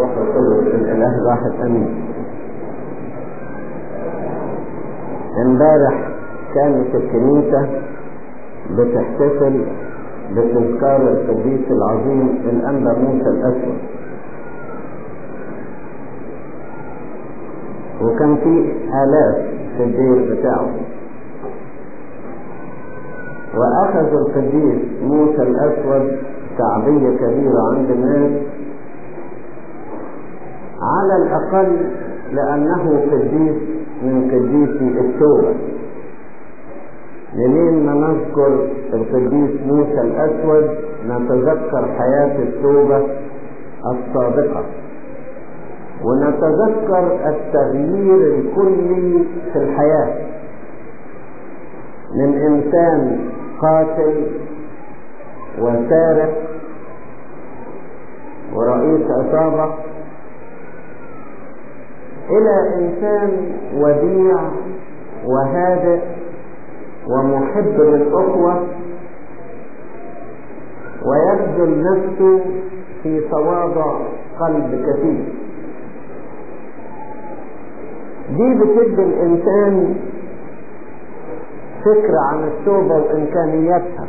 والروح القدس الإله واحد أمين امبارح كانت الكنيسة بتحتفل بتذكار القديس العظيم الأنبا موسى الأسود وكان في آلاف في الدير بتاعه وأخذ القديس موسى الأسود شعبية كبيرة عند الناس على الأقل لأنه قديس من قديسي التوبة منين ما نذكر القديس موسى الأسود نتذكر حياة التوبة الصادقة ونتذكر التغيير الكلي في الحياة من إنسان قاتل وسارق ورئيس عصابة إلى إنسان وديع وهادئ ومحب للأخوة ويبذل نفسه في تواضع قلب كثير دي بتدي الإنسان فكرة عن التوبة وإمكانياتها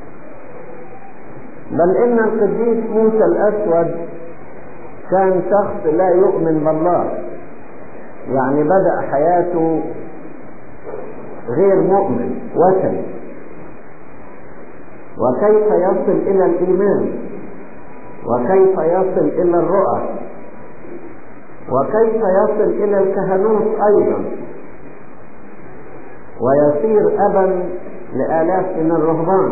بل إن القديس موسى الأسود كان شخص لا يؤمن بالله يعني بدأ حياته غير مؤمن وثني وكيف يصل إلى الإيمان وكيف يصل إلى الرؤى وكيف يصل إلى الكهنوت أيضا ويصير أبا لآلاف من الرهبان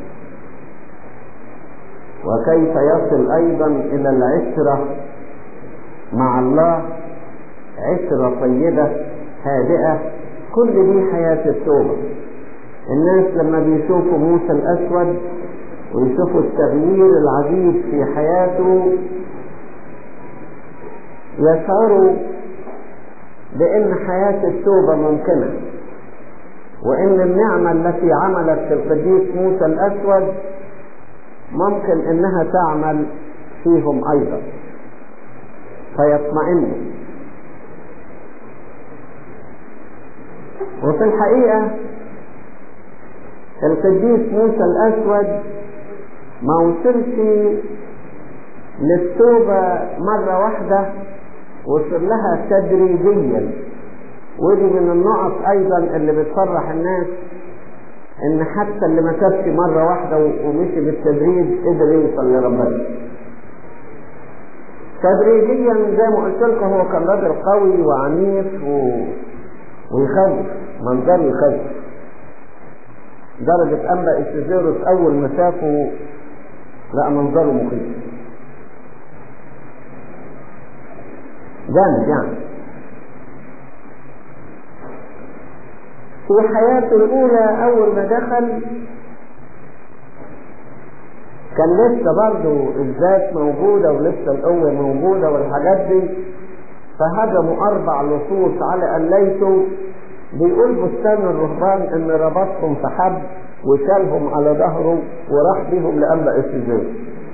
وكيف يصل أيضا إلى العشرة مع الله عشرة طيبة هادئة كل دي حياة التوبة الناس لما بيشوفوا موسى الأسود ويشوفوا التغيير العجيب في حياته يشعروا بأن حياة التوبة ممكنة وأن النعمة التي عملت في القديس موسى الأسود ممكن أنها تعمل فيهم أيضا فيطمئنوا وفي الحقيقة القديس موسى الأسود ما وصلش للتوبة مرة واحدة وصل لها تدريجيا ودي من النقط أيضا اللي بتفرح الناس إن حتى اللي ما تبكي مرة واحدة ومشي بالتدريج قدر يوصل لربنا تدريجيا زي ما قلت لكم هو كان راجل قوي وعنيف و... ويخوف منظر يخوف درجة أنبا إستيزيروس أول ما شافه لقى منظره مخيف جامد يعني في حياته الأولى أول ما دخل كان لسه برضه الذات موجودة ولسه القوة موجودة والحاجات دي فهجموا أربع لصوص على قليته بيقول بستان الرهبان إن ربطهم في حبل وشالهم على ظهره وراح بيهم لأنبا استجابة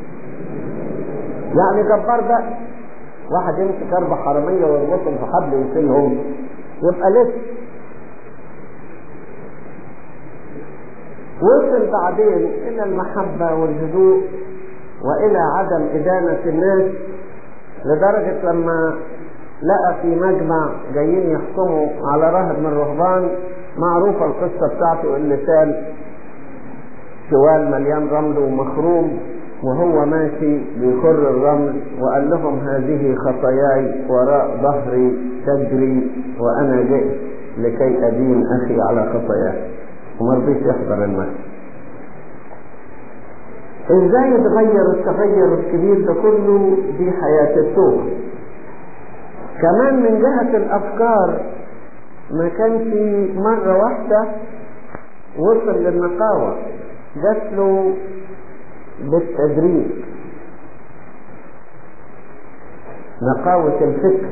يعني جبار ده واحد يمسك أربع حرامية ويربطهم في حبل ويشيلهم يبقى لسه وصل بعدين إلى المحبة والهدوء وإلى عدم إدانة الناس لدرجة لما لقى في مجمع جايين يحكموا على راهب من الرهبان معروفة القصة بتاعته اللي شال شوال مليان رمل ومخروم وهو ماشي بيخر الرمل وقال لهم هذه خطاياي وراء ظهري تجري وأنا جئت لكي أدين أخي على خطاياه وما رضيش يحضر المجلس ازاي يتغير التغير الكبير ده كله دي حياة التوبة كمان من جهة الأفكار ما كانش مرة واحدة وصل للنقاوة جات له بالتدريج نقاوة الفكر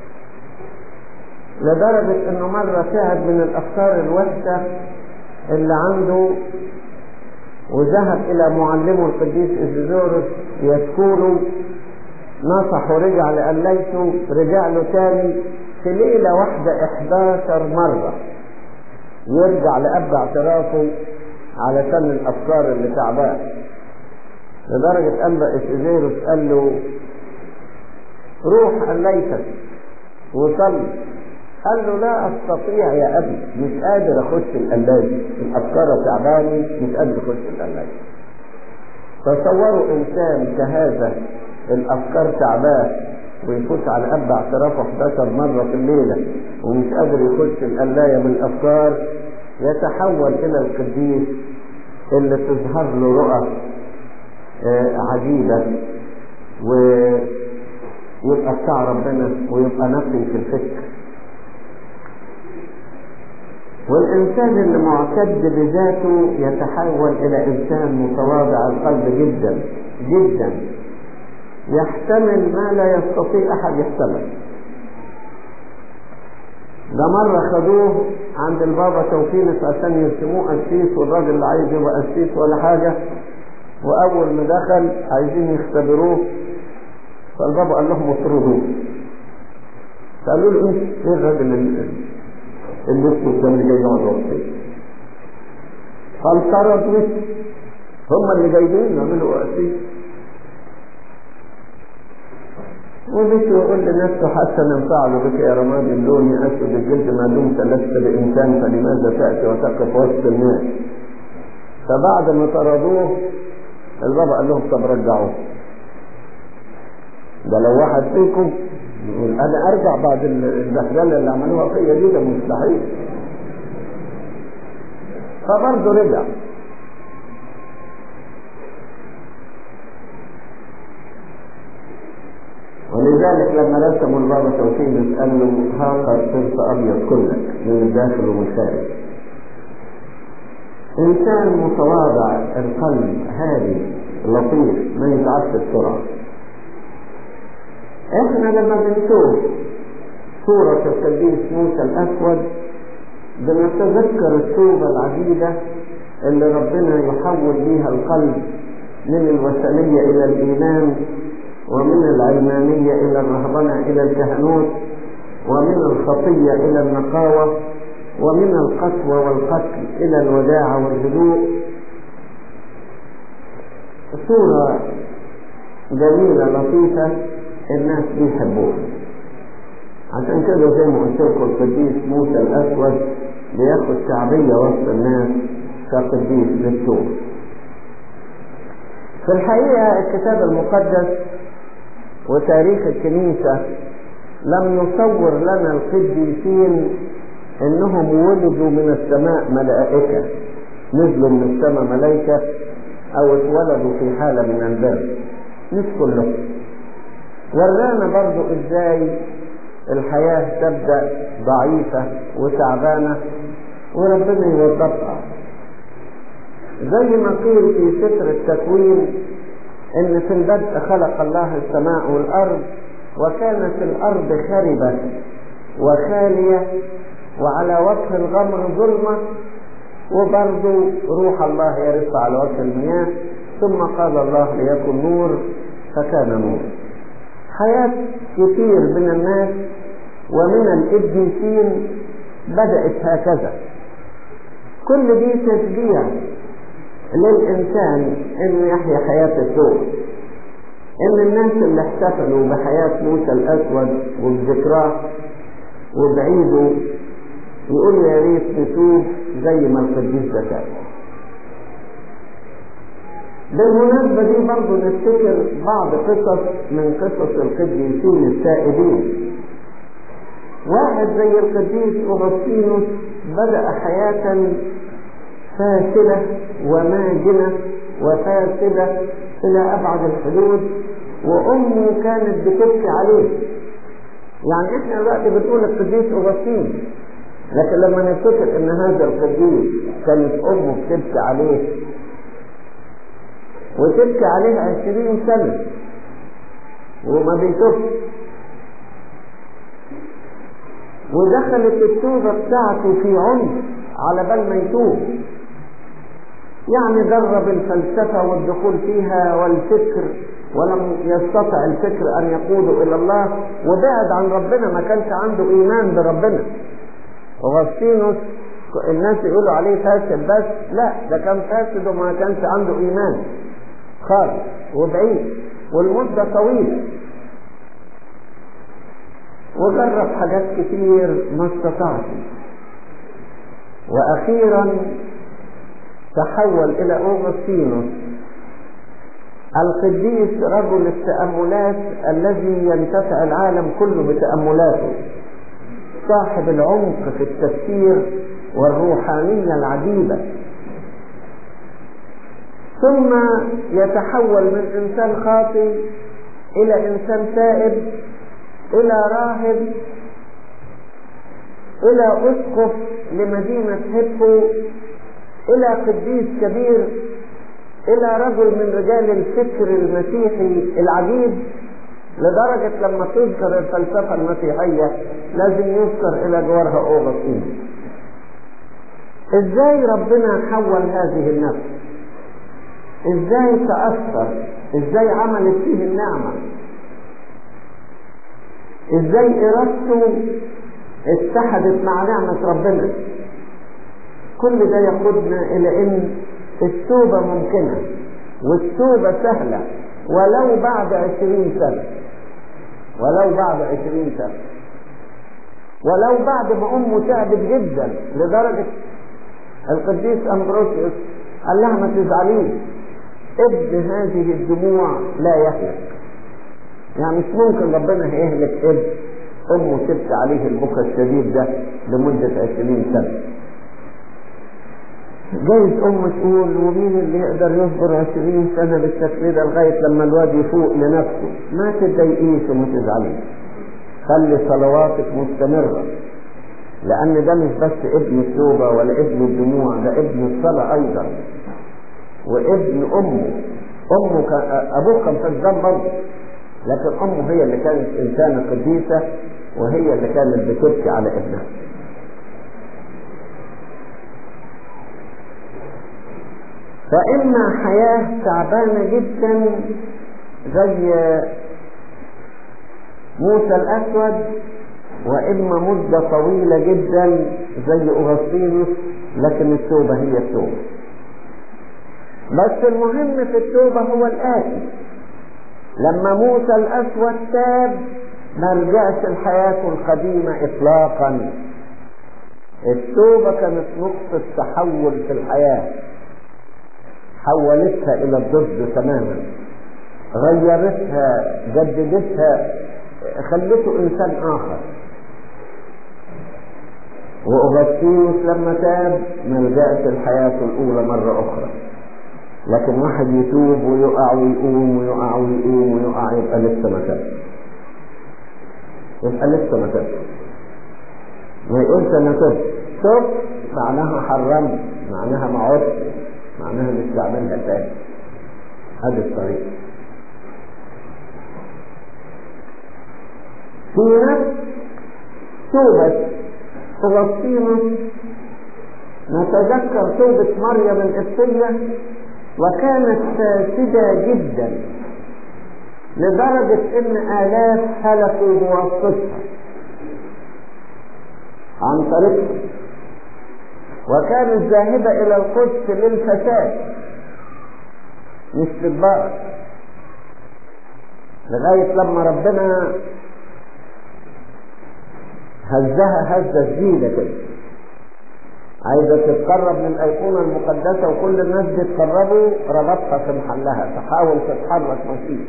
لدرجة انه مرة تعب من الافكار الوحشة اللي عنده وذهب الى معلمه القديس ازيزورس يشكوله نصح ورجع لقليته رجع له تاني في ليلة واحدة 11 مرة يرجع لأب اعترافه علشان الأفكار اللي تعباه لدرجة أنبا إسيزيروس قال له روح قليتك وصلي قال له لا استطيع يا ابي مش قادر اخش القلايه الافكار تعباني مش قادر اخش القلايه تصوروا انسان كهذا الافكار تعباه ويفوت على اب اعترافه 11 مره في الليله ومش قادر يخش القلايه بالافكار يتحول الى القديس اللي تظهر له رؤى عجيبه ويبقى بتاع ربنا ويبقى نقي في الفكر والإنسان اللي معتد بذاته يتحول إلى إنسان متواضع القلب جدا جدا يحتمل ما لا يستطيع أحد يحتمل ده مرة خدوه عند البابا توفيلس عشان يرسموه قسيس والراجل اللي عايز يبقى قسيس ولا حاجة وأول ما دخل عايزين يختبروه فالبابا قال لهم اطردوه قالوا له ايه الراجل اللي الاسود ده اللي جاي يقعد وسطي قال طردوا هم اللي جايين يعملوا قسيس ومشي يقول لنفسه حسنا فعل بك يا رماد اللون اسود الجلد ما دمت لست بانسان فلماذا تاتي وتقف وسط الناس فبعد ما طردوه البابا قال لهم طب رجعوه ده لو واحد فيكم يقول انا ارجع بعد البهدله اللي عملوها فيا دي ده مستحيل فبرضه رجع ولذلك لما رسموا البابا توفيق قال له هاقر صرت ابيض كلك من الداخل ومن الخارج انسان متواضع القلب هادي لطيف ما يتعبش بسرعه احنا لما بنشوف صورة القديس موسى الأسود بنتذكر التوبة العجيبة اللي ربنا يحول بيها القلب من الوثنية إلى الإيمان ومن العلمانية إلى الرهبنة إلى الكهنوت ومن الخطية إلى النقاوة ومن القسوة والقتل إلى الوداعة والهدوء صورة جميلة لطيفة الناس بيحبوها عشان كده زي ما قلت لكم القديس موسى الاسود بياخد شعبيه وسط الناس كقديس للتوب في الحقيقه الكتاب المقدس وتاريخ الكنيسه لم يصور لنا القديسين انهم ولدوا من السماء ملائكه نزلوا من السماء ملائكه او اتولدوا في حاله من البر مش كلهم ورانا برضو ازاي الحياة تبدأ ضعيفة وتعبانة وربنا يوظفها زي ما قيل في سفر التكوين ان في البدء خلق الله السماء والارض وكانت الارض خربة وخالية وعلى وجه الغمر ظلمة وبرضو روح الله يرف على وجه المياه ثم قال الله ليكن نور فكان نور حياة كثير من الناس ومن القديسين بدأت هكذا كل دي تشجيع للإنسان إنه يحيا حياة التوب إن الناس اللي احتفلوا بحياة موسى الأسود وبذكراه وبعيده يقولوا يا ريت نتوب زي ما القديس ده كان بالمناسبة دي برضه نفتكر بعض قصص من قصص القديسين السائدين واحد زي القديس أغسطينوس بدأ حياة فاشلة وماجنة وفاسدة إلى أبعد الحدود وأمه كانت بتبكي عليه يعني إحنا دلوقتي بنقول القديس أغسطين لكن لما نفتكر إن هذا القديس كانت أمه بتبكي عليه وتبكي عليه عشرين سنة وما بيتوبش ودخلت التوبة بتاعته في عنف على بال ما يتوب يعني درب الفلسفة والدخول فيها والفكر ولم يستطع الفكر أن يقوده إلى الله وبعد عن ربنا ما كانش عنده إيمان بربنا أغسطينوس الناس يقولوا عليه فاسد بس لا ده كان فاسد وما كانش عنده إيمان خالص وبعيد والمدة طويلة وجرب حاجات كتير ما استطاعش وأخيرا تحول إلى أوغسطينوس القديس رجل التأملات الذي ينتفع العالم كله بتأملاته صاحب العمق في التفكير والروحانية العجيبة ثم يتحول من إنسان خاطي إلى إنسان تائب إلى راهب إلى أسقف لمدينة هيبو إلى قديس كبير إلى رجل من رجال الفكر المسيحي العجيب لدرجة لما تذكر الفلسفة المسيحية لازم يذكر إلى جوارها أوغسطين إزاي ربنا حول هذه النفس إزاي تأثر إزاي عملت فيه النعمة إزاي إرادته اتحدت مع نعمة ربنا كل ده يقودنا إلى إن التوبة ممكنة والتوبة سهلة ولو بعد عشرين سنة ولو بعد عشرين سنة ولو بعد ما أمه تعبت جدا لدرجة القديس أمبروسيوس قال لها ما تزعليش ابن هذه الدموع لا يهلك يعني مش ممكن ربنا هيهلك ابن أمه تبكي عليه البكاء الشديد ده لمدة عشرين سنة جايز أم تقول ومين اللي يقدر يصبر عشرين سنة بالشكل ده لغاية لما الواد يفوق لنفسه ما تتضايقيش وما تزعليش خلي صلواتك مستمرة لأن ده مش بس ابن التوبة ولا ابن الدموع ده ابن الصلاة أيضا وابن أمه أمه كان أبوه كان فسدان برضه لكن أمه هي اللي كانت إنسانة قديسة وهي اللي كانت بتبكي على ابنها فإما حياة تعبانة جدا زي موسى الأسود وإما مدة طويلة جدا زي أغسطينوس لكن التوبة هي التوبة بس المهم في التوبة هو الآتي لما موسى الأسود تاب ما رجعش الحياة القديمة إطلاقا التوبة كانت نقطة تحول في الحياة حولتها إلى الضد تماما غيرتها جددتها خلته إنسان آخر وأغسطينوس لما تاب ما رجعش الحياة الأولى مرة أخرى لكن واحد يتوب ويقع ويقوم ويقع ويقوم ويقع يبقى لسه ما تاب يبقى لسه ما تاب ما يقولش انا تبت تبت معناها حرمت معناها ما عدت معناها مش بعملها تاني هذه الطريقة في نفس توبة فلسطين نتذكر توبة مريم القبطية وكانت فاسدة جدا لدرجة ان آلاف هلكوا بواسطتها عن طريقها وكانت ذاهبة إلى القدس للفساد مش للبركة لغاية لما ربنا هزها هزة جديدة كده عايزة تتقرب من الأيقونة المقدسة وكل الناس بيتقربوا ربطها في محلها تحاول تتحرك مفيش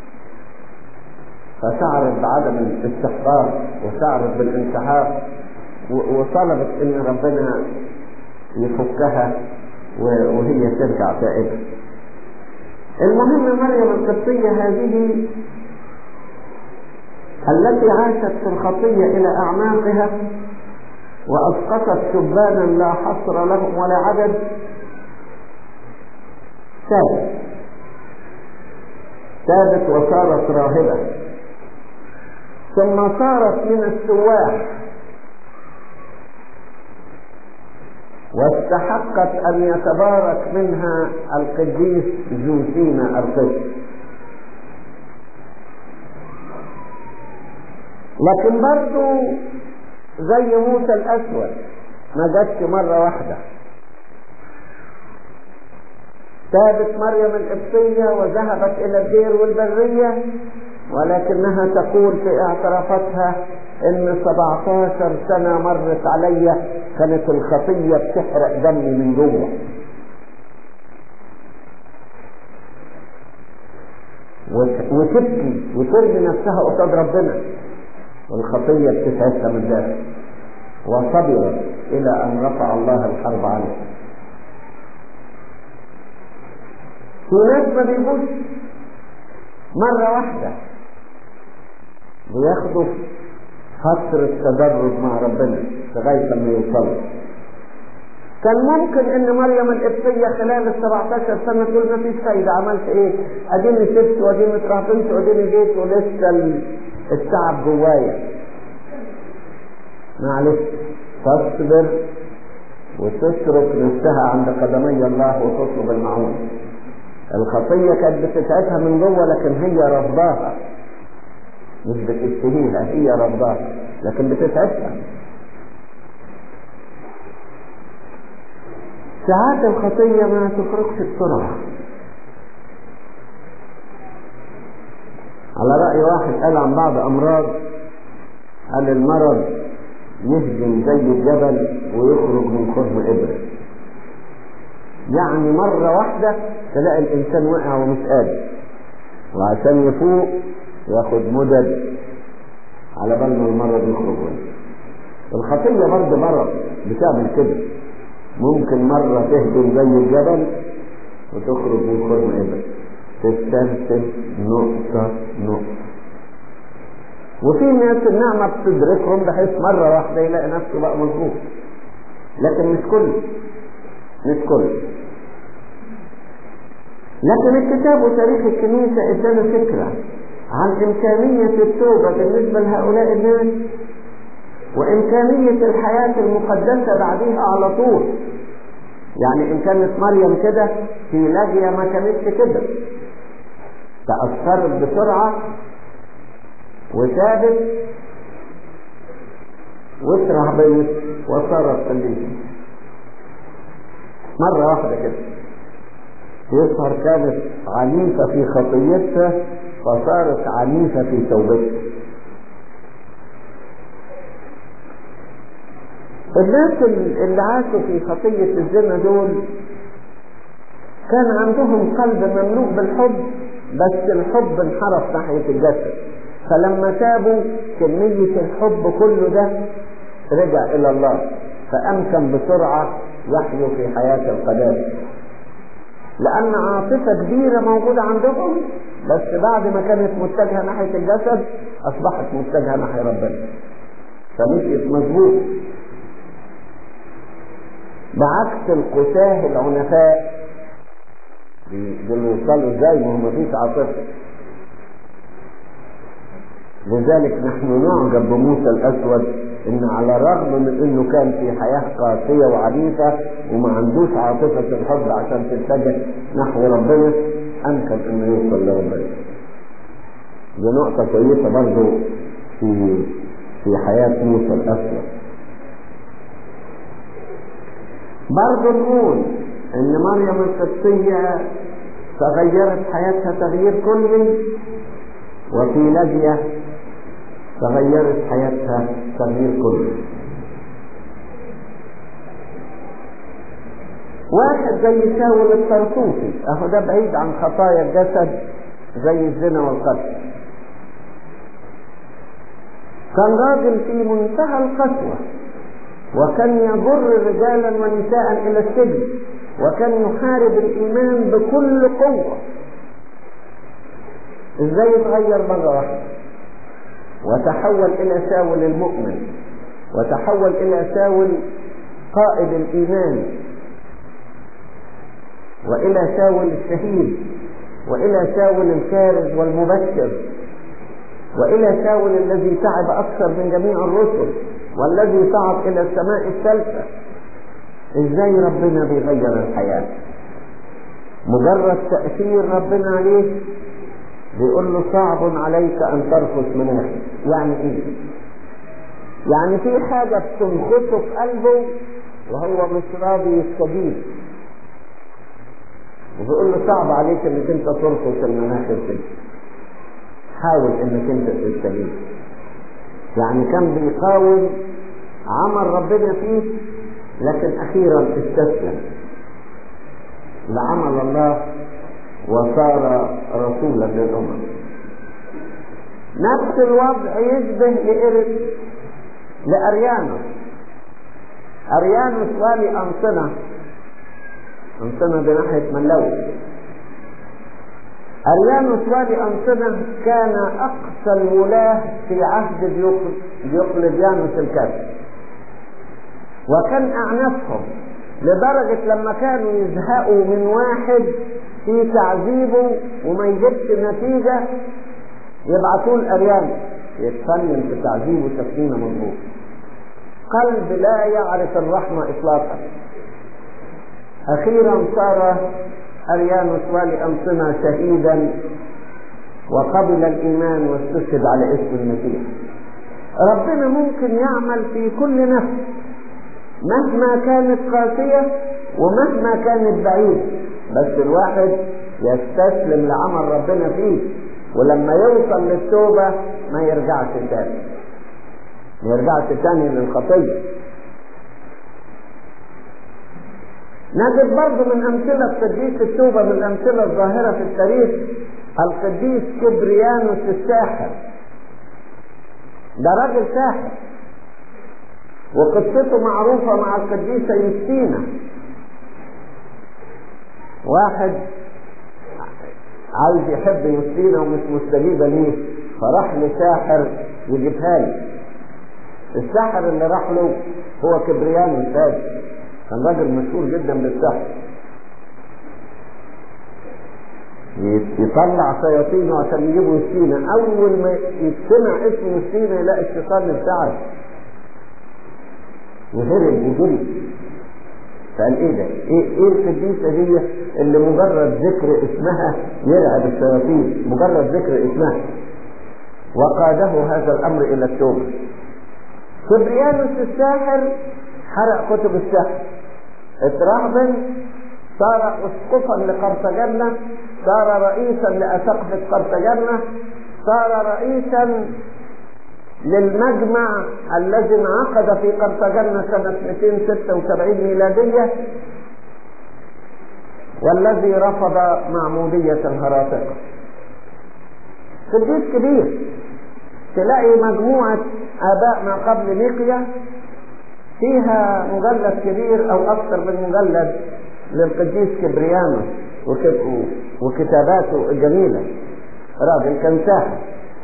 فتعرض بعدم الاستحقاق وتعرض بالانسحاب وطلبت ان ربنا يفكها وهي ترجع تائبة المهم مريم القبطية هذه التي عاشت في الخطية إلى أعماقها وأسقطت شبانا لا حصر لهم ولا عدد تابت تابت وصارت راهبة ثم صارت من السواح واستحقت أن يتبارك منها القديس جوزينا القدس لكن برضو زي موسى الأسود ما جاتش مرة واحدة تابت مريم القبطية وذهبت إلى الدير والبرية ولكنها تقول في اعترافاتها ان 17 سنة مرت عليا كانت الخطية بتحرق دمي من جوه وتبكي وترمي نفسها قصاد ربنا والخطية بتسعدها من ذلك وصبرت إلى أن رفع الله الحرب عنها في ناس ما بيجوش مرة واحدة بياخدوا فترة تدرج مع ربنا لغاية لما يوصلوا كان ممكن ان مريم القبطية خلال ال 17 سنة تقول ما فيش فايدة عملت ايه؟ اديني سبت واديني اترهبنت واديني جيت ولسه التعب جوايا. معلش تصبر وتترك نفسها عند قدمي الله وتطلب المعونة. الخطية كانت بتسعدها من جوه لكن هي رفضاها. مش بتشتهيها هي رفضاها لكن بتسعدها. ساعات الخطية ما تخرجش بسرعة على رأي واحد قال عن بعض أمراض قال المرض يهجم زي الجبل ويخرج من خرم إبرة يعني مرة واحدة تلاقي الإنسان وقع ومش قادر وعشان يفوق ياخد مدد على بال ما المرض يخرج منه الخطية برضه مرض بتعمل كده ممكن مرة تهجم زي الجبل وتخرج من خرم إبر تستنتج نقطة نقطة وفي ناس النعمة بتدركهم بحيث مرة واحدة يلاقي نفسه بقى مظبوط لكن مش كل مش كل لكن الكتاب وتاريخ الكنيسة ادانا فكرة عن إمكانية التوبة بالنسبة لهؤلاء الناس وإمكانية الحياة المقدسة بعدها على طول يعني إن كانت مريم كده في لاجية ما كانتش كده تأثرت بسرعة وتابت واترهبت وصارت قديسة مرة واحدة كده يظهر كانت عنيفة في خطيتها فصارت عنيفة في توبتها الناس اللي عاشوا في خطية الزنا دول كان عندهم قلب مملوء بالحب بس الحب انحرف ناحية الجسد فلما تابوا كمية الحب كله ده رجع إلى الله فأمكن بسرعة يحيوا في حياة القداسة لأن عاطفة كبيرة موجودة عندهم بس بعد ما كانت متجهة ناحية الجسد أصبحت متجهة ناحية ربنا فمشيت مظبوط بعكس القساه العنفاء دول يوصلوا ازاي ما هو مفيش عاطفه لذلك نحن نعجب بموسى الاسود ان على الرغم من انه كان في حياه قاسيه وعنيفه وما عندوش عاطفه الحب عشان تتجه نحو ربنا امكن انه يوصل لربنا دي نقطه كويسه برضه في في حياه موسى الاسود برضه نقول ان مريم القبطية تغيرت حياتها تغيير كلي وفي لجية تغيرت حياتها تغيير كلي واحد زي شاول الطرطوسي اهو ده بعيد عن خطايا الجسد زي الزنا والقتل كان راجل في منتهى القسوه وكان يجر رجالا ونساء الى السجن وكان يحارب الايمان بكل قوه ازاي يتغير مره واحده وتحول الى ساول المؤمن وتحول الى ساول قائد الايمان والى ساول الشهيد والى ساول الكارز والمبشر والى ساول الذي تعب اكثر من جميع الرسل والذي صعد الى السماء الثالثه ازاي ربنا بيغير الحياه مجرد تاثير ربنا عليه بيقول له صعب عليك ان ترفض مناخي يعني ايه يعني في حاجة بتنخطه في قلبه وهو مش راضي يستجيب وبيقول له صعب عليك انك انت ترقص المناخر كده حاول انك انت تستجيب يعني كان بيقاوم عمل ربنا فيه لكن اخيرا استسلم لعمل الله وصار رسولا للامم نفس الوضع يشبه لإرث لأريانوس أريانوس والي أنصنة أنصنة بناحية ملوي أريانوس والي أنصنة كان أقصى الولاة في عهد ديوقلديانوس الكافر وكان أعنفهم لدرجة لما كانوا يزهقوا من واحد في تعذيبه وما يجيبش نتيجة يبعثوا الأريان يتفنن في تعذيبه تفنينه مضبوط قلب لا يعرف الرحمة إطلاقا أخيرا صار أريانوس والي أنصنة شهيدا وقبل الإيمان واستشهد على اسم المسيح ربنا ممكن يعمل في كل نفس مهما كانت قاسية ومهما كانت بعيدة بس الواحد يستسلم لعمل ربنا فيه ولما يوصل للتوبة ما يرجعش تاني ما يرجعش تاني للخطية نجد برضه من أمثلة قديس التوبة من الأمثلة الظاهرة في التاريخ القديس كبريانوس الساحر ده راجل ساحر وقصته معروفة مع القديسة يوستينا واحد عايز يحب يوستينا ومش مستجيبة ليه فراح لساحر يجيبها له الساحر اللي راح له هو كبريانوس هذا كان راجل مشهور جدا بالسحر يطلع شياطينه عشان يجيبوا يوستينا اول ما يسمع اسم يوستينا يلاقي الشيطان ارتعد وهرب وجري فقال ايه ده؟ ايه ايه القديسه دي اللي مجرد ذكر اسمها يرعب الشياطين، مجرد ذكر اسمها. وقاده هذا الامر الى التوبه. كبريانوس الساحر حرق كتب السحر. اترهبن صار اسقفا لقرطاجنة صار رئيسا لاسقفة قرطاجنة صار رئيسا للمجمع الذي انعقد في قرطاجنة سنة 276 ميلادية والذي رفض معمودية الهراطقة قديس كبير تلاقي مجموعة آباء ما قبل نيقيا فيها مجلد كبير أو أكثر من مجلد للقديس كبريانوس وكتاباته الجميلة راجل كان ساحر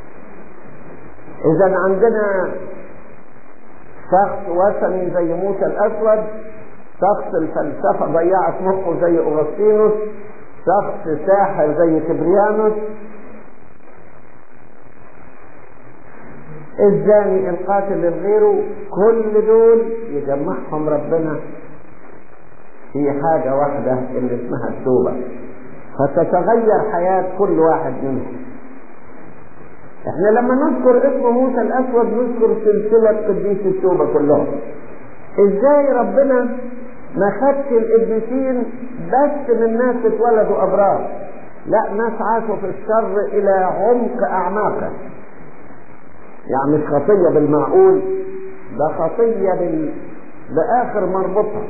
إذا عندنا شخص وثني زي موسى الأسود شخص الفلسفة ضيعت مخه زي أغسطينوس شخص ساحر زي كبريانوس الزاني القاتل لغيره كل دول يجمعهم ربنا في حاجة واحدة اللي اسمها التوبة فتتغير حياة كل واحد منهم احنا لما نذكر اسم موسى الاسود نذكر سلسلة قديس التوبة كلهم ازاي ربنا ما خدش القديسين بس من ناس اتولدوا ابرار لا ناس عاشوا في الشر الى عمق اعماقه يعني مش خطية بالمعقول ده خطية بال... بآخر مربطة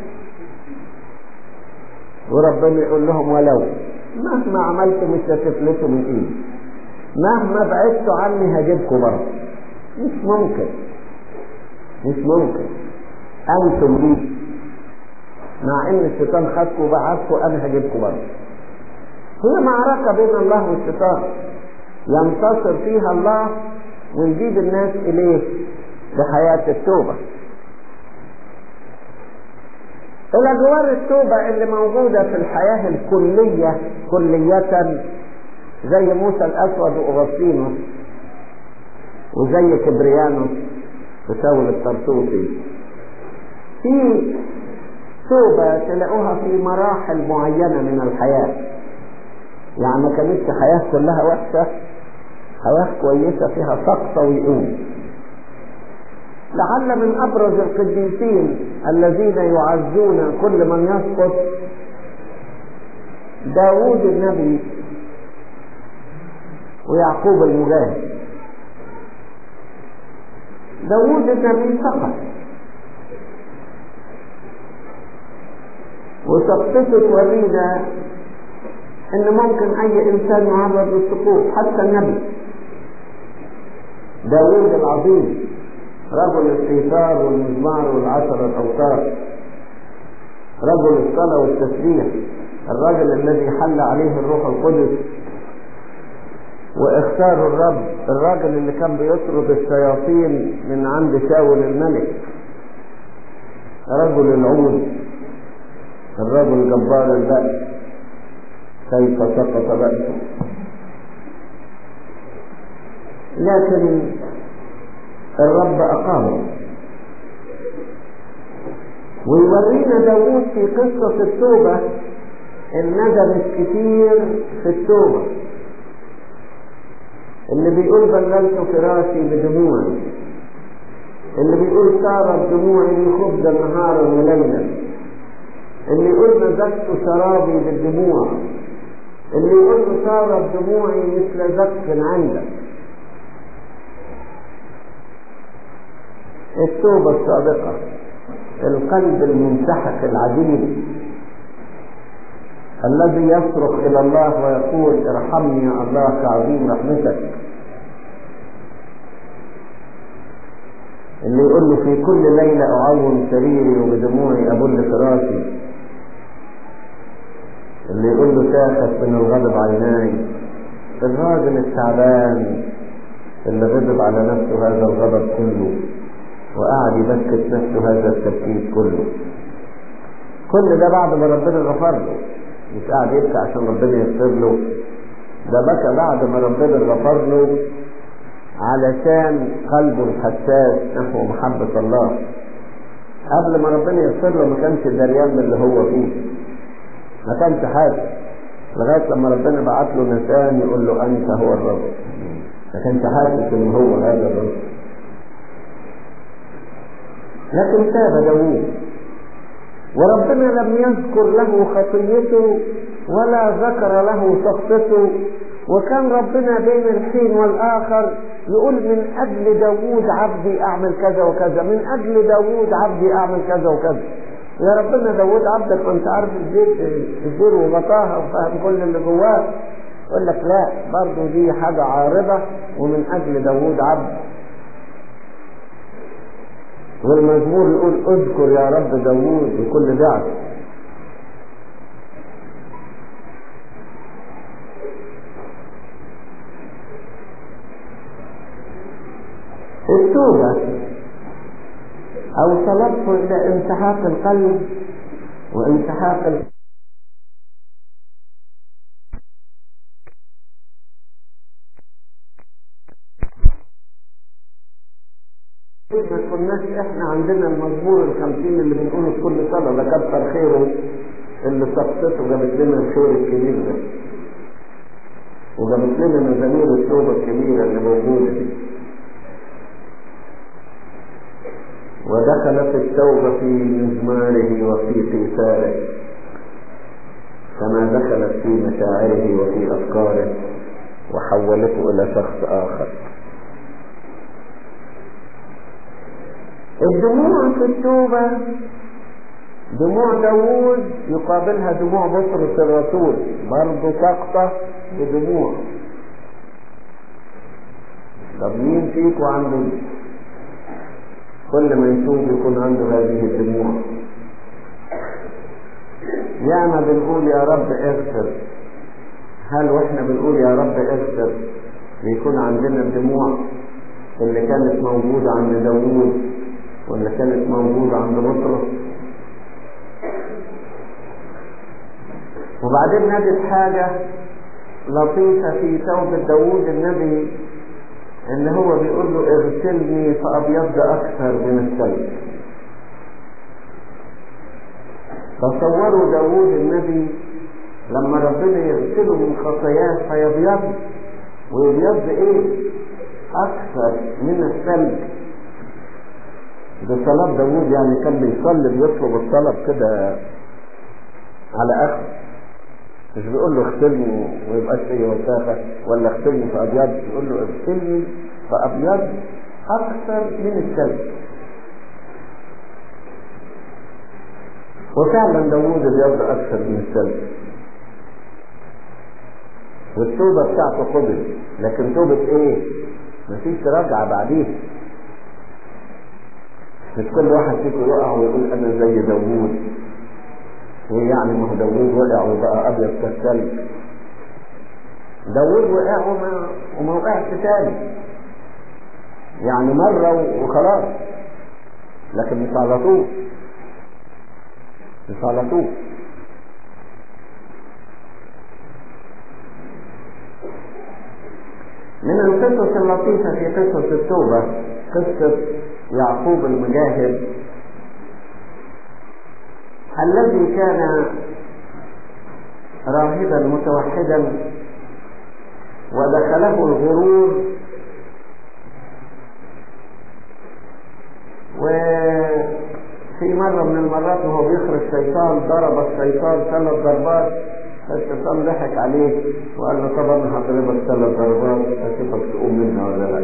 وربنا يقول لهم ولو مهما عملت مش هتفلتوا من ايدي مهما بعدتوا عني هجيبكم برضه مش ممكن مش ممكن انتم لي مع ان الشيطان خدكم وبعثكم انا هجيبكم برضه هي معركة بين الله والشيطان ينتصر فيها الله ويجيب الناس اليه بحياة التوبة إلى جوار التوبة اللي موجودة في الحياة الكلية كلية زي موسى الأسود وأغسطينوس وزي كبريانوس وسول الطرطوسي في توبة تلاقوها في مراحل معينة من الحياة يعني ما كانتش حياة كلها وحشة حياة كويسة فيها سقطة ويقوم لعل من أبرز القديسين الذين يعزون كل من يسقط داوود النبي ويعقوب المجاهد داوود النبي سقط وسقطته تورينا ان ممكن اي انسان يعرض للسقوط حتى النبي داوود العظيم رجل الاستيثار والمزمار والعشرة الأوتار رجل الصلاة والتسبيح الرجل الذي حل عليه الروح القدس واختار الرب الراجل اللي كان بيطرد الشياطين من عند شاول الملك رجل العود الرجل جبار البأس كيف سقط بأسه لكن الرب أقامه ويورينا داوود في قصة التوبة الندم الكتير في التوبة اللي بيقول بللت فراشي بدموعي اللي بيقول صارت دموعي لي خبزا نهارا وليلا اللي يقول مزجت شرابي بالدموع اللي يقول صارت دموعي مثل زك عندك التوبة الصادقة القلب المنسحق العديد الذي يصرخ إلى الله ويقول ارحمني يا الله كعظيم رحمتك اللي يقول له في كل ليلة أعوم سريري وبدموعي أبل فراشي اللي يقول له ساخت من الغضب عيناي الراجل التعبان اللي غضب على نفسه هذا الغضب كله وقعد يبكت نفسه هذا التبكيت كله كل ده بعد ما ربنا غفر له مش قاعد يبكي عشان ربنا يغفر له ده بكى بعد ما ربنا غفر له علشان قلبه الحساس نحو محبة الله قبل ما ربنا يغفر له ما كانش دريان من اللي هو فيه ما كانش حاسس لغاية لما ربنا بعت له نسان يقول له أنت هو الرب ما كانش حاسس إن هو هذا الرب لكن تاب داوود وربنا لم يذكر له خطيته ولا ذكر له سقطته وكان ربنا بين الحين والآخر يقول من أجل داوود عبدي أعمل كذا وكذا من أجل داوود عبدي أعمل كذا وكذا يا ربنا داوود عبدك وانت عارف الزيت الزور وغطاها وفاهم كل اللي جواه يقول لك لا برضه دي حاجة عارضة ومن أجل داوود عبد والمزمور يقول اذكر يا رب داوود بكل دعوة التوبة أو طلبت إلى انسحاق القلب وانسحاق ال... ما كناش احنا عندنا المزمور الخمسين اللي بنقوله في كل صلاة ده كتر خيره اللي سقطته جابت لنا الخير الكبير ده وجابت لنا مزامير التوبة الكبيرة اللي موجودة دي ودخلت التوبة في مزماره وفي قيثاره كما دخلت في مشاعره وفي أفكاره وحولته إلى شخص آخر الدموع في التوبة دموع داوود يقابلها دموع بطرس الرسول برضه سقطة بدموع طب مين فيكم عنده كل ما يتوب يكون عنده هذه الدموع ياما بنقول يا رب اغفر هل واحنا بنقول يا رب اغفر بيكون عندنا الدموع اللي كانت موجودة عند داوود ولا كانت موجودة عند بطرس وبعدين نجد حاجة لطيفة في توبة داوود النبي ان هو بيقول له اغسلني فابيض اكثر من الثلج تصوروا داوود النبي لما ربنا يغسله من خطاياه فيبيض ويبيض ايه اكثر من الثلج ده صلاة داوود يعني كان بيصلي بيطلب الطلب كده على اخر مش بيقول له اغسلني ويبقاش فيه وساخة ولا اغسلني في ابيض يقول له اغسلني في ابيض اكثر من الثلج وفعلا داوود ابيض اكثر من الثلج والتوبة بتاعته قبل لكن توبة ايه مفيش رجعة بعديها مش كل واحد فيكم يقع ويقول انا زي داوود ويعني ما هو داوود وقع وبقى ابيض كالثلج داوود وقع وما وما وقعش تاني يعني مرة وخلاص لكن مش على طول مش على طول من القصص اللطيفة في قصة التوبة قصة يعقوب المجاهد الذي كان راهبا متوحدا ودخله الغرور وفي مرة من المرات وهو بيخرج الشيطان ضرب الشيطان ثلاث ضربات فالشيطان ضحك عليه وقال له طب انا هضربك ثلاث ضربات اشوفك تقوم منها ولا لا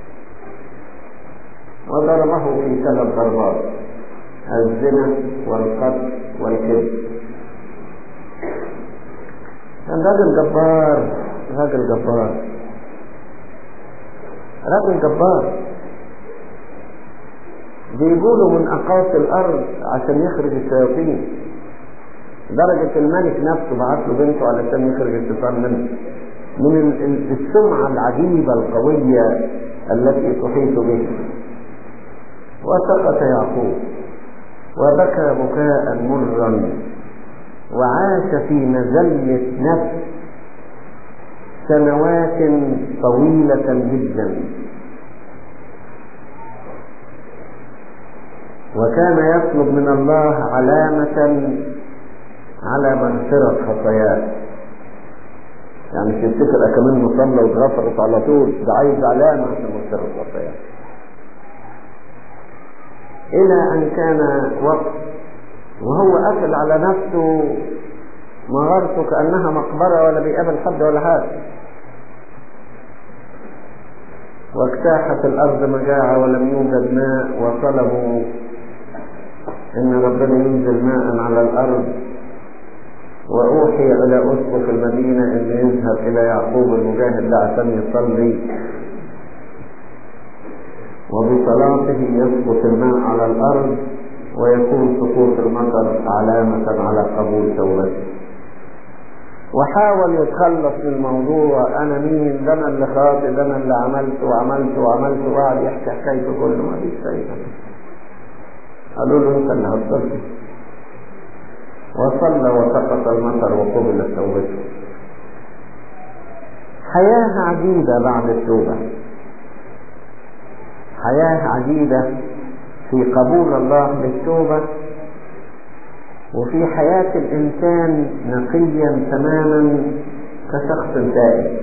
وضربه في ثلاث ضربات الزنا والقتل والكذب كان راجل جبار راجل جبار راجل جبار بيقولوا من اقاصي الارض عشان يخرج الشياطين درجة الملك نفسه بعت له بنته علشان يخرج الشيطان منه من السمعة العجيبة القوية التي تحيط به وسقط يعقوب وبكى بكاء مرا وعاش في مذلة نفس سنوات طويلة جدا وكان يطلب من الله علامة على مغفرة خطاياه يعني مش يفتكر كمان مصلى واتغفرت على طول ده عايز علامة عشان مغفرة خطاياه إلى أن كان وقت وهو قافل على نفسه مغارته كأنها مقبرة ولا بيقابل حد ولا حاجة واجتاحت الأرض مجاعة ولم يوجد ماء وطلبوا إن ربنا ينزل ماء على الأرض وأوحي إلى أسقف المدينة إن يذهب إلى يعقوب المجاهد ده عشان يصلي وبصلاته يسقط الماء على الأرض ويكون سقوط المطر علامة على قبول توبته وحاول يتخلص من الموضوع أنا مين ده أنا اللي خاطئ ده أنا اللي عملت وعملت وعملت وقعد يحكي حكايته كله ما فيش فايدة قالوا له أنت اللي هتصلي وصلى وسقط المطر وقبلت توبته حياة عجيبة بعد التوبة حياة عجيبة في قبول الله للتوبة وفي حياة الإنسان نقيا تماما كشخص تائب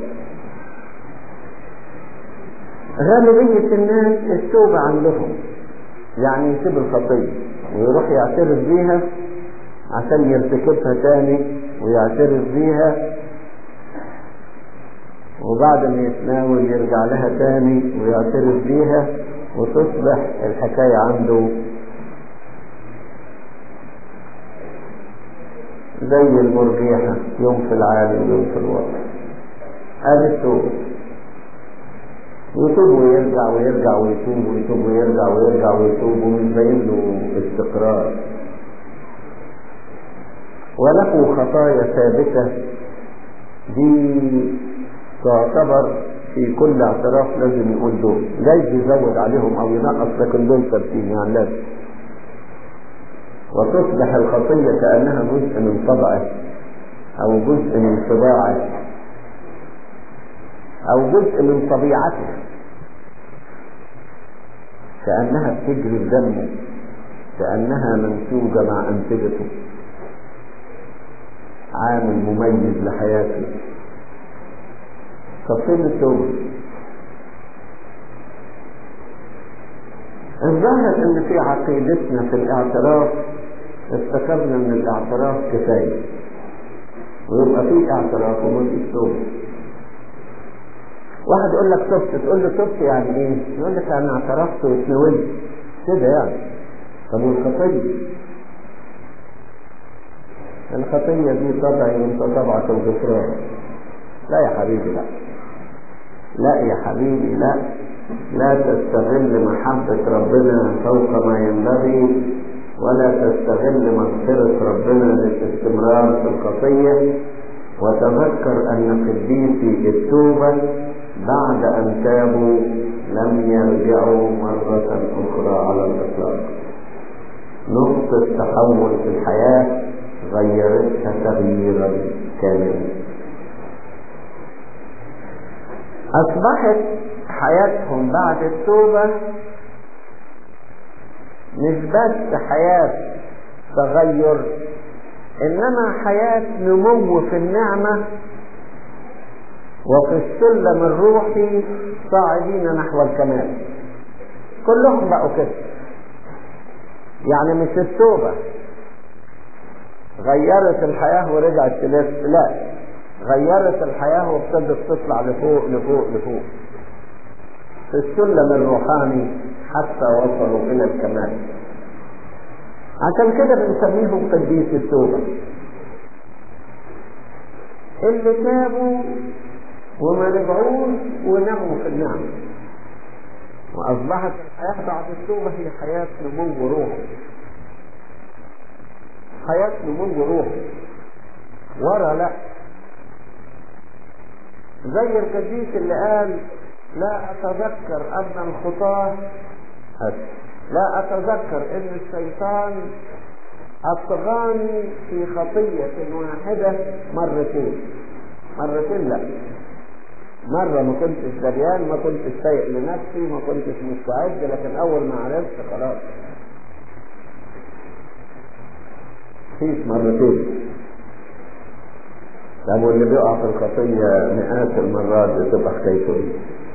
غالبية الناس التوبة عندهم يعني يسيب الخطية ويروح يعترف بيها عشان يرتكبها تاني ويعترف بيها وبعد ما يتناول يرجع لها تاني ويعترف بيها وتصبح الحكاية عنده زي المرجيحة يوم في العالي ويوم في الوطن هذا التوبة يتوب ويرجع ويرجع ويتوب ويتوب ويرجع ويرجع ويتوب ومش باين له استقرار وله خطايا ثابتة دي تعتبر في كل اعتراف لازم يقول دول جايز يزود عليهم او ينقص لكن دول ثابتين يعني لازم وتصبح الخطية كأنها جزء من طبعه أو جزء من طباعه أو جزء من طبيعته كأنها بتجري في دمه كأنها منسوجة مع أنسجته عامل مميز لحياته طب فين التوبة؟ الظاهر ان في عقيدتنا في الاعتراف افتكرنا ان الاعتراف كفاية ويبقى في اعتراف ومفيش توبة واحد يقول لك تبت تقول له تبت يعني ايه؟ يقول لك انا اعترفت واتناولت كده يعني طب والخطية؟ الخطية دي طبعي وانت طبعك الغفران لا يا حبيبي لا لا يا حبيبي لا لا تستغل محبة ربنا فوق ما ينبغي ولا تستغل مغفرة ربنا للاستمرار في الخطية وتذكر أن قديسي التوبة بعد أن تابوا لم يرجعوا مرة أخرى على الإطلاق نقطة تحول في الحياة غيرتها تغييرا كاملا أصبحت حياتهم بعد التوبة مش بس حياة تغير إنما حياة نمو في النعمة وفي السلم الروحي صاعدين نحو الكمال كلهم بقوا كده يعني مش التوبة غيرت الحياة ورجعت تلف لا غيرت الحياة وابتدت تطلع لفوق لفوق لفوق في السلم الروحاني حتى وصلوا إلى الكمال عشان كده بنسميهم قديس التوبة اللي تابوا وما رجعوش ونموا في النعمة وأصبحت الحياة بعد التوبة هي حياة نمو روحي حياة نمو روحي ورا لا زي القديس اللي قال لا أتذكر أن الخطاة لا أتذكر أن الشيطان أطغاني في خطية واحدة مرتين مرتين لا مرة ما كنتش دريان ما كنتش سايق لنفسي ما كنتش مستعد لكن أول ما عرفت خلاص فيش مرتين طب واللي بيقع في الخطية مئات المرات بتبقى حكايته ايه؟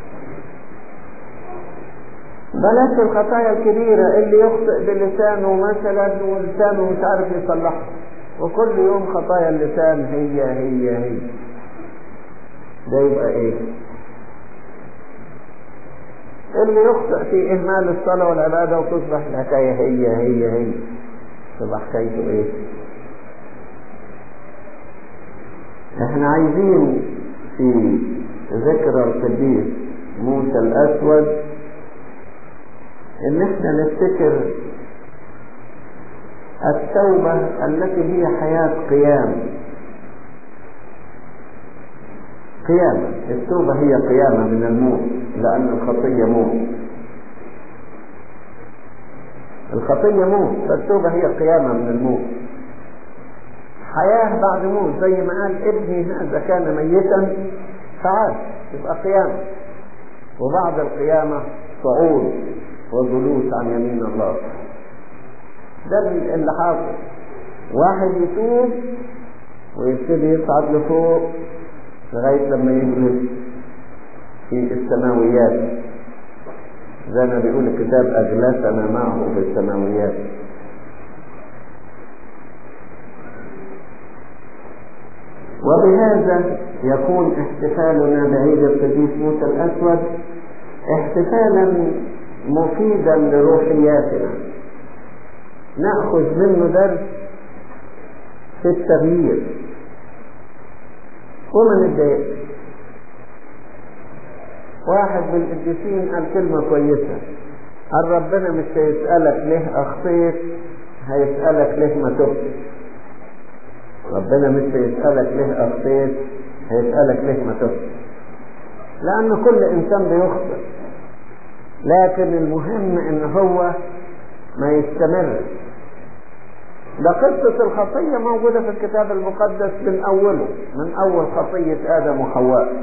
بلاش الخطايا الكبيرة اللي يخطئ بلسانه مثلا ولسانه مش عارف يصلحه وكل يوم خطايا اللسان هي هي هي ده يبقى ايه؟ اللي يخطئ في إهمال الصلاة والعبادة وتصبح الحكاية هي هي هي تبقى حكايته ايه؟ احنا عايزين في ذكرى القديس موسى الأسود ان احنا نفتكر التوبة التي هي حياة قيام قيامة التوبة هي قيامة من الموت لأن الخطية موت الخطية موت فالتوبة هي قيامة من الموت حياة بعد موت زي ما قال ابني هذا كان ميتا فعاش يبقى قيامة وبعد القيامة صعود وجلوس عن يمين الله ده اللي حاصل واحد يتوب ويبتدي يصعد لفوق لغاية لما يجلس في السماويات زي ما بيقول الكتاب أجلسنا معه في السماويات وبهذا يكون احتفالنا بعيد القديس موسى الأسود احتفالا مفيدا لروحياتنا نأخذ منه درس في التغيير وما نتضايقش واحد من القديسين قال كلمة كويسة قال ربنا مش هيسألك ليه أخطيت هيسألك ليه ما تبت ربنا مش هيسألك ليه أخطيت هيسألك ليه ما تبت لأن كل إنسان بيخطئ لكن المهم إن هو ما يستمر ده قصة الخطية موجودة في الكتاب المقدس من أوله من أول خطية آدم وحواء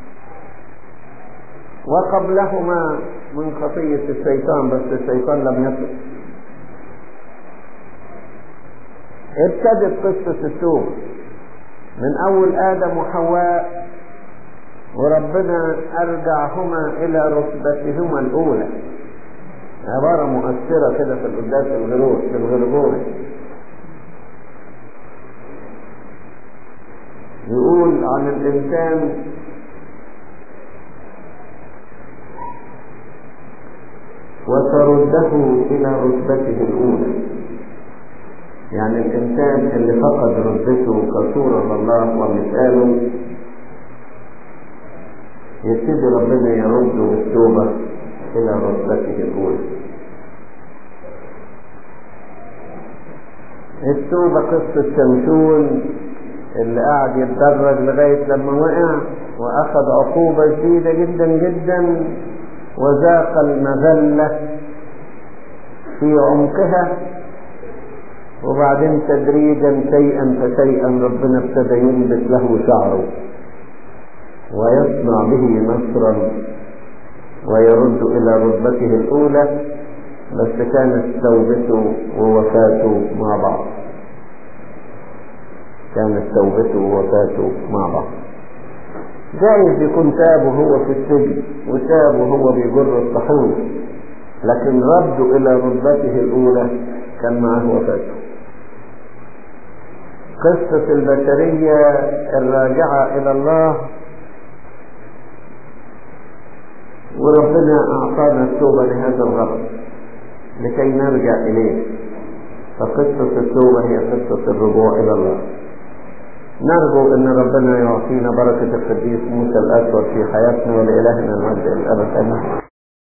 وقبلهما من خطية الشيطان بس الشيطان لم يصل ابتدت قصة التوبة من أول آدم وحواء وربنا أرجعهما إلى رتبتهما الأولى عبارة مؤثرة كده في القداس الغروب في الغربون يقول عن الإنسان وترده إلى رتبته الأولى يعني الإنسان اللي فقد رتبته كصورة الله ومثاله يبتدي ربنا يرده بالتوبة إلى رتبته الأولى التوبة قصة شمشون اللي قعد يتدرج لغاية لما وقع وأخذ عقوبة شديدة جدا جدا وذاق المذلة في عمقها وبعدين تدريجا شيئا فشيئا ربنا ابتدى ينبت له شعره ويصنع به نصرا ويرد إلى رتبته الأولى بس كانت توبته ووفاته مع بعض كانت توبته ووفاته مع بعض جايز يكون تاب وهو في السجن وتاب وهو بيجر الطحون لكن رده إلى رتبته الأولى كان معه وفاته قصة البشرية الراجعة إلى الله وربنا أعطانا التوبة لهذا الغرض لكي نرجع إليه فقصة التوبة هي قصة الرجوع إلى الله نرجو أن ربنا يعطينا بركة القديس موسى الأسود في حياتنا ولإلهنا المجد الأبد آمين